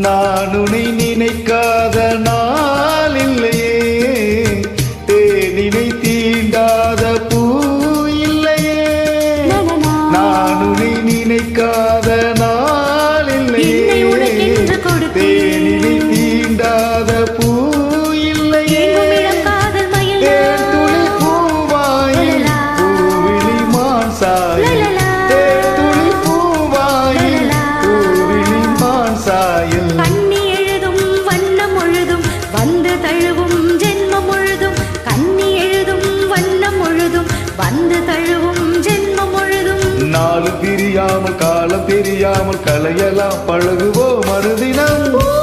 நான் உன்னை நினைக்காத நாள் இல்லையே தேனினை தீண்டாத பூ இல்லையே நான் உன்னை நினைக்காத நாள் என்னை இல்லையே உனக்கென்று கொடுத்தேன். தேனினை தீண்டாத பூ இல்லையே எங்கும் இழக்காதல் மயில் தேன் துளி பூவாயில் லலலா. பூவிழி மான்சாயில் லலலா. தேன் துளி பூவாயில் லலலா. பூவிழி மான்சாயில் கண்ணி எழுதும் வண்ணம் முழுதும் வந்து தழுவும் ஜென்மம் முழுதும் கண்ணி எழுதும் வண்ணம் முழுதும் வந்து தழுவும் ஜென்மம் முழுதும் நாலு பிரியாமல் காலம் தெரியாமல் கலையலாம் பழகுவோம் மறுதினம்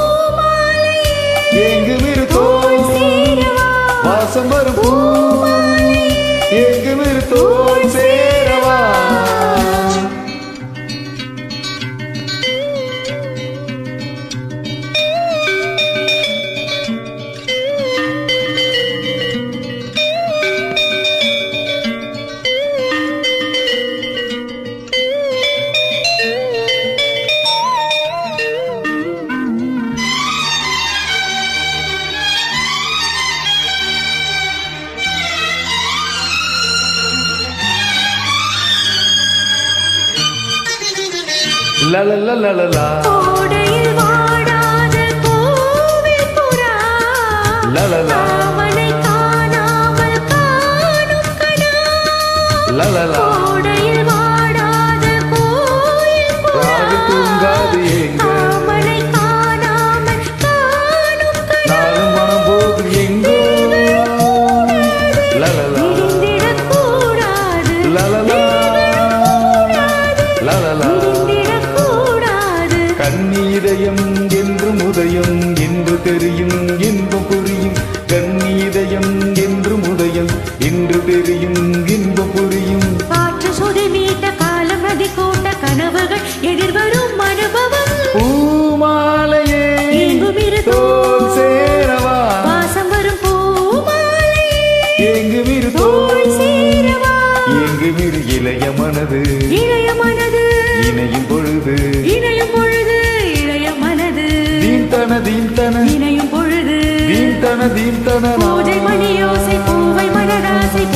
எங்குமிரு தோல் சேரவா. வாசம் வரும் பூ எங்குமிரு தோல் சேரவா லலலலலலா கோடையில் வாடாத கோவில் புறா லலலா. அவனை காணாமல் காணும் கனா லலலா கோடையில் வாடாத கோயில் புறா ராகு தூங்காது எங்க அவனை காணாமல் காணும் கனா நானும் மனம் போகும் எங்கோ லலலா விரிந்திடக்கூடாது லலலா லலலா விரிந்திடக்கூடாது கண்ணி இதயம் என்றும் உதயம் என்று தெரியும் இன்பம் புரியும் கண்ணி இதயம் என்றும் உதயம் என்று தெரியும் இன்பம் புரியும் காற்று சுதி மீட்ட காலம் நதி கூட்ட கனவுகள் எதிர்வரும் அனுபவம் பூமாலையே எங்குமிரு தோல் சேரவா வாசம் வரும் பூமாலை எங்குமிரு தோள் தோல் சேரவா எங்குமிரு இளைய மனது இளைய மனது இணையும் பொழுது இணையும் பொழுது இளைய மனது தீந்தன தீந்தன இணையும் பொழுது தீந்தன தீந்தன பூஜை மணி யோசை பூவை மனதாசை